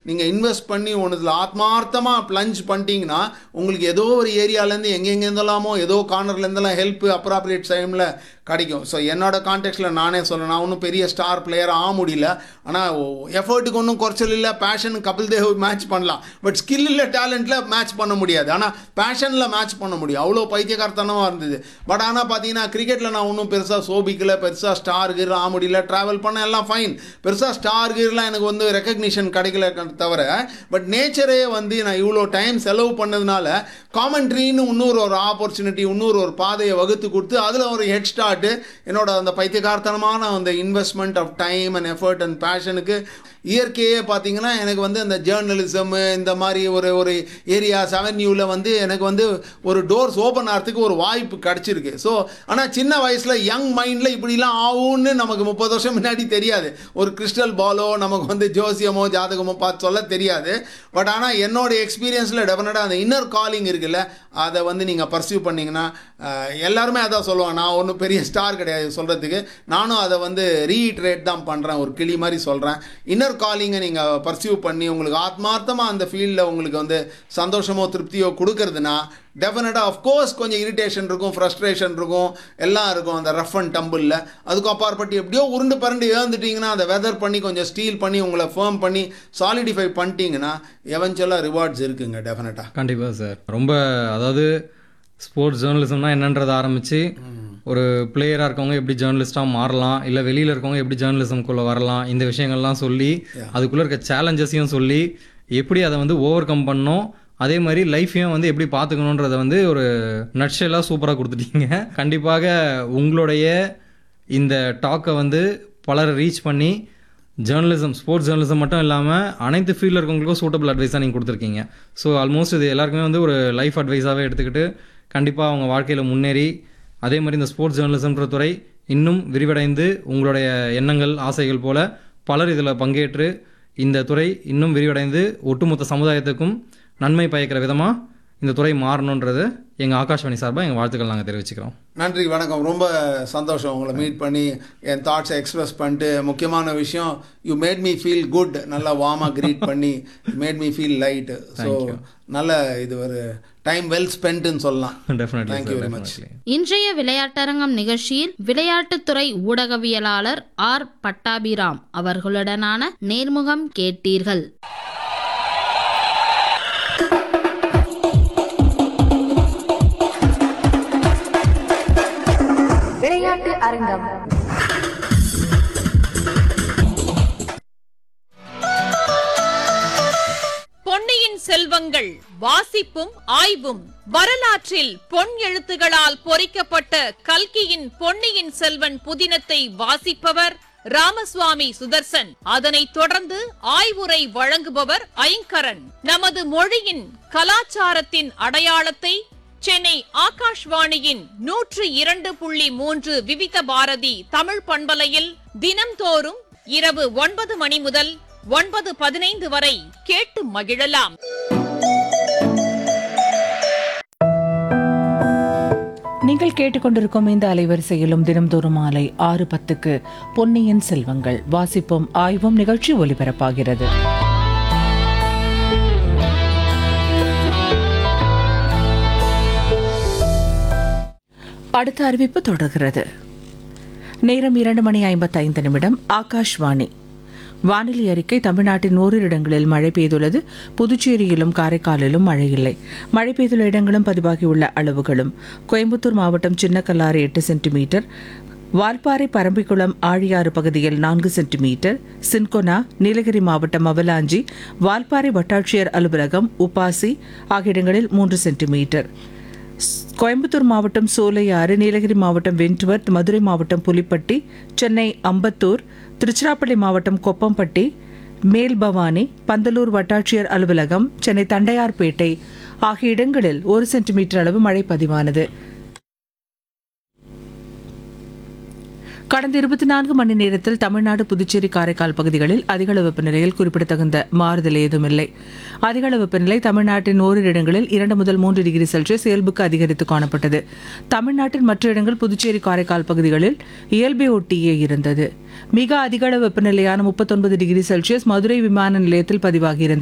நீங்கள் இன்வெஸ்ட் பண்ணி ஒன்றுல ஆத்மார்த்தமாக ப்ளஞ்ச் பண்ணிட்டீங்கன்னா உங்களுக்கு ஏதோ ஒரு ஏரியாலேருந்து எங்கெங்கேருந்தெல்லாமோ ஏதோ கார்னர்லேருந்தெல்லாம் ஹெல்ப் அப்ராப்ரியேட் டைமில் கிடைக்கும் ஸோ என்னோட கான்டெக்ட்டில் நானே சொல்கிறேன் நான் ஒன்றும் பெரிய ஸ்டார் பிளேயர் ஆக முடியல ஆனால் எஃபர்ட்டுக்கு ஒன்றும் குறைச்சல் இல்லை பேஷன் கபில் தேவ் மேட்ச் பண்ணலாம் பட் ஸ்கில் இல்லை டேலண்ட்டில் மேட்ச் பண்ண முடியாது ஆனால் பேஷனில் மேட்ச் பண்ண முடியும் அவ்வளோ பைத்தியகாரத்தனமாக இருந்தது பட் ஆனால் பார்த்தீங்கன்னா கிரிக்கெட்டில் நான் ஒன்றும் பெருசாக சோபிக்கல பெருசாக ஸ்டார் கீர் ஆக முடியல ட்ராவல் பண்ண எல்லாம் ஃபைன் பெருசாக ஸ்டார் கீர்லாம் எனக்கு வந்து ரெக்கக்னிஷன் கிடைக்கல தவிர பட் நேச்சரே வந்து நான் இவ்வளோ டைம் செலவு பண்ணதுனால காமெண்ட்ரின்னு இன்னொரு ஒரு ஆப்பர்ச்சுனிட்டி இன்னொரு ஒரு பாதையை வகுத்து கொடுத்து அதில் ஒரு ஹெட் ஸ்டார்ட்டு என்னோட அந்த பைத்தியகார்த்தனமான அந்த investment of time and effort and பேஷனுக்கு இயற்கையே பார்த்தீங்கன்னா எனக்கு வந்து அந்த ஜேர்னலிசம் இந்த மாதிரி ஒரு ஒரு ஏரியாஸ் அவென்யூவில் வந்து எனக்கு வந்து ஒரு டோர்ஸ் ஓப்பன் ஆகிறதுக்கு ஒரு வாய்ப்பு கிடச்சிருக்கு ஸோ ஆனால் சின்ன வயசில் யங் மைண்டில் இப்படிலாம் ஆகும்னு நமக்கு முப்பது வருஷம் முன்னாடி தெரியாது ஒரு கிறிஸ்டல் பாலோ நமக்கு வந்து ஜோசியமோ ஜாதகமோ பார்த்து சொல்ல தெரியாது பட் ஆனால் என்னோட எக்ஸ்பீரியன்ஸில் டெஃபினட்டாக அந்த இன்னர் காலிங் இருக்குல்ல அதை வந்து நீங்கள் பர்சியூ பண்ணிங்கன்னா அஹ், எல்லாருமே அதான் சொல்லுவாங்க நான் ஒன்றும் பெரிய ஸ்டார் கிடையாது சொல்கிறதுக்கு நானும் அதை வந்து ரீட்ரேட் தான் பண்ணுறேன் ஒரு கிளி மாதிரி சொல்கிறேன் இன்னர் காலிங்கை நீங்கள் பர்சியூ பண்ணி உங்களுக்கு ஆத்மார்த்தமாக அந்த ஃபீல்டில் உங்களுக்கு வந்து சந்தோஷமோ திருப்தியோ கொடுக்கறதுனா டெஃபினட்டாக அஃப்கோர்ஸ் கொஞ்சம் இரிட்டேஷன் இருக்கும் ஃப்ரஸ்ட்ரேஷன் இருக்கும் எல்லாம் இருக்கும் அந்த ரஃப் அண்ட் டம்பிளில் அதுக்கு அப்பாற்பட்டு எப்படியோ உருண்டு பரண்டு ஏந்துட்டிங்கன்னா அதை வெதர் பண்ணி கொஞ்சம் ஸ்டீல் பண்ணி உங்களை ஃபேம் பண்ணி சாலிடிஃபை பண்ணிட்டீங்கன்னா எவென்ச்சுவலாக ரிவார்ட்ஸ் இருக்குங்க டெஃபினட்டாக கண்டிப்பாக சார் ரொம்ப அதாவது ஸ்போர்ட்ஸ் ஜேர்னலிசம்னா என்னன்றதை ஆரம்பித்து ஒரு பிளேயராக இருக்கவங்க எப்படி ஜேர்னலிஸ்ட்டாக மாறலாம் இல்லை வெளியில் இருக்கவங்க எப்படி ஜேர்னலிசம்குள்ளே வரலாம் இந்த விஷயங்கள்லாம் சொல்லி அதுக்குள்ளே இருக்க சேலஞ்சஸையும் சொல்லி எப்படி அதை வந்து ஓவர் கம் பண்ணோம் அதே மாதிரி லைஃப்பையும் வந்து எப்படி பார்த்துக்கணுன்றதை வந்து ஒரு நட்ஷெல்லாம் சூப்பராக கொடுத்துட்டீங்க கண்டிப்பாக உங்களுடைய இந்த டாக்கை வந்து பலரை ரீச் பண்ணி ஜேர்னலிசம் ஸ்போர்ட்ஸ் ஜேர்னலிசம் மட்டும் இல்லாமல் அனைத்து ஃபீல்டில் இருக்கவங்களுக்கும் சூட்டபிள் அட்வைஸாக நீங்கள் கொடுத்துருக்கீங்க ஸோ ஆல்மோஸ்ட் இது எல்லாருக்குமே வந்து ஒரு லைஃப் அட்வைஸாகவே எடுத்துக்கிட்டு கண்டிப்பாக அவங்க வாழ்க்கையில் முன்னேறி அதே மாதிரி இந்த ஸ்போர்ட்ஸ் ஜேர்னலிசம்ன்ற துறை இன்னும் விரிவடைந்து உங்களுடைய எண்ணங்கள் ஆசைகள் போல பலர் இதில் பங்கேற்று இந்த துறை இன்னும் விரிவடைந்து ஒட்டுமொத்த சமுதாயத்துக்கும் நன்மை பயக்கிற விதமாக இந்த துறை மாறணுன்றது எங்கள் ஆகாஷ்வாணி சார்பாக எங்கள் வாழ்த்துக்கள் நாங்கள் தெரிவிச்சுக்கிறோம் நன்றி வணக்கம் ரொம்ப சந்தோஷம் உங்களை மீட் பண்ணி என் தாட்ஸை எக்ஸ்பிரஸ் பண்ணிட்டு முக்கியமான விஷயம் you made me feel good நல்லா வார்மாக க்ரீட் பண்ணி made me feel light so நல்ல இது ஒரு டைம் வெல் ஸ்பென்ட்னு சொல்லலாம் டெஃபினெட்லி தேங்க்யூ வெரி மச் இன்றைய விளையாட்டரங்கம் நிகழ்ச்சியில் விளையாட்டுத்துறை ஊடகவியலாளர் ஆர் பட்டாபிராம் அவர்களுடனான நேர்முகம் கேட்டீர்கள் விளையாட்டு அரங்கம் பொன்னியின் செல்வங்கள் வாசிப்பும் ஆய்வும் வரலாற்றில் பொன் எழுத்துகளால் பொறிக்கப்பட்ட கல்கியின் பொன்னியின் செல்வன் புதினத்தை வாசிப்பவர் ராமசுவாமி சுதர்சன் அதனைத் தொடர்ந்து ஆய்வுரை வழங்குபவர் ஐங்கரன் நமது மொழியின் கலாச்சாரத்தின் அடையாளத்தை சென்னை ஆகாஷ்வாணியின் நூற்று இரண்டு புள்ளி மூன்று விவித பாரதி தமிழ் பண்பலையில் தினம்தோறும் இரவு ஒன்பது மணி முதல் ஒன்பது பதினைந்து வரை கேட்டு மகிழலாம் நீங்கள் கேட்டுக்கொண்டிருக்கும் இந்த அலைவரிசையிலும் தினம்தோறும் மாலை ஆறு பத்துக்கு பொன்னியின் செல்வங்கள் வாசிப்பும் ஆய்வும் நிகழ்ச்சி ஒலிபரப்பாகிறது அடுத்த அறிவிப்பு தொடர்கிறது நேரம் இரண்டு மணி ஐம்பத்தைந்து நிமிடம் ஆகாஷ்வாணி வானிலை அறிக்கை தமிழ்நாட்டின் ஓரிரு இடங்களில் மழை பெய்துள்ளது புதுச்சேரியிலும் காரைக்காலிலும் மழை இல்லை மழை பெய்துள்ள இடங்களும் பதிவாகியுள்ள அளவுகளும் கோயம்புத்தூர் மாவட்டம் சின்னக்கல்லாறு எட்டு சென்டிமீட்டர் வால்பாறை பரம்பிக்குளம் ஆழியாறு பகுதியில் நான்கு சென்டிமீட்டர் சின்கொனா நீலகிரி மாவட்டம் அவலாஞ்சி வால்பாறை வட்டாட்சியர் அலுவலகம் உப்பாசி ஆகிய இடங்களில் மூன்று சென்டிமீட்டர் கோயம்புத்தூர் மாவட்டம் சோலையாறு நீலகிரி மாவட்டம் வென்ட்வர்த் மதுரை மாவட்டம் புலிப்பட்டி சென்னை அம்பத்தூர் திருச்சிராப்பள்ளி மாவட்டம் கொப்பம்பட்டி மேல்பவானி பந்தலூர் வட்டாட்சியர் அலுவலகம் சென்னை தண்டையார்பேட்டை ஆகிய இடங்களில் ஒரு சென்டிமீட்டர் அளவு மழை பதிவானது கடந்த இருபத்தி நான்கு மணி நேரத்தில் தமிழ்நாடு புதுச்சேரி காரைக்கால் பகுதிகளில் அதிகளவு வெப்பநிலையில் குறிப்பிடத்தகுந்த மாறுதல் ஏதுமில்லை அதிகளவு வெப்பநிலை தமிழ்நாட்டின் ஓரிரு இடங்களில் இரண்டு முதல் மூன்று டிகிரி செல்சியஸ் இயல்புக்கு அதிகரித்து காணப்பட்டது தமிழ்நாட்டின் மற்ற இடங்கள் புதுச்சேரி காரைக்கால் பகுதிகளில் இயல்பை ஒட்டியே இருந்தது மிக அதிகளவு வெப்பநிலையான முப்பத்தொன்பது டிகிரி செல்சியஸ் மதுரை விமான நிலையத்தில் பதிவாகியிருந்தது